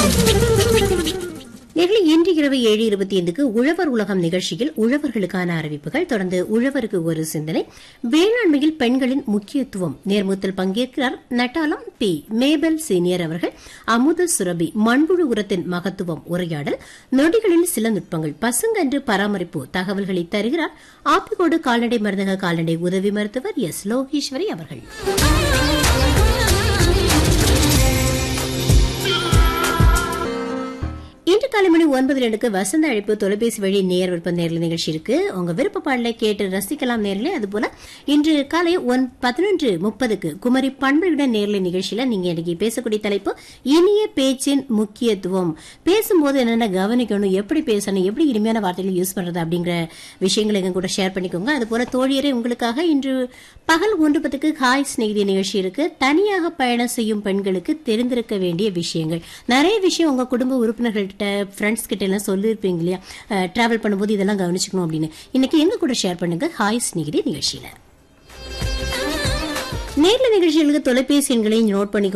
நேர்களை இன்று இரவு ஏழு இருபத்தி ஐந்துக்கு உழவர் உலகம் நிகழ்ச்சியில் உழவர்களுக்கான அறிவிப்புகள் தொடர்ந்து உழவருக்கு ஒரு சிந்தனை வேளாண்மையில் பெண்களின் முக்கியத்துவம் நேர்முகத்தில் பங்கேற்கிறார் நட்டாலம் பி மேபல் சீனியர் அவர்கள் அமுத சுரபி மண்புழு உரத்தின் மகத்துவம் உரையாடல் நொடிகளில் சில நுட்பங்கள் பசுங்கன்று பராமரிப்பு தகவல்களை தருகிறார் ஆப்பிக்கோடு கால்நடை மருந்தக கால்நடை உதவி மருத்துவர் எஸ் லோகேஸ்வரி அவர்கள் இன்று காலை மணி ஒன்பது ரெண்டுக்கு வசந்த அழைப்பு தொலைபேசி வழி நேர் விருப்ப நேரில் நிகழ்ச்சி இருக்கு உங்க விருப்ப பாடலை கேட்டு ரசிக்கலாம் நேரிலே அதுபோல இன்று காலை ஒன் பதினொன்று முப்பதுக்கு குமரி பண்புடன் நேரில் நிகழ்ச்சியில நீங்க இன்னைக்கு பேசக்கூடிய தலைப்பு இனிய பேச்சின் முக்கியத்துவம் பேசும்போது என்னென்ன கவனிக்கணும் எப்படி பேசணும் எப்படி இனிமையான வார்த்தைகளை யூஸ் பண்றது அப்படிங்கிற விஷயங்களை எங்க கூட ஷேர் பண்ணிக்கோங்க அதுபோல தோழியரை உங்களுக்காக இன்று பகல் ஒன்று பத்துக்கு ஹாய் ஸ்நேகிதி நிகழ்ச்சி இருக்கு தனியாக பயணம் செய்யும் பெண்களுக்கு தெரிந்திருக்க வேண்டிய விஷயங்கள் நிறைய விஷயம் உங்க குடும்ப உறுப்பினர்கள்ட்ட ஃப்ரெண்ட்ஸ் கிட்ட எல்லாம் சொல்லியிருப்பீங்க இல்லையா டிராவல் பண்ணும்போது இதெல்லாம் கவனிச்சுக்கணும் அப்படின்னு இன்னைக்கு எங்க கூட ஷேர் பண்ணுங்க ஹாய் ஸ்நேகிதி நிகழ்ச்சியில நேர்ல நிகழ்ச்சிகளுக்கு தொலைபேசி எண்களை நோட் பண்ணிக்கோங்க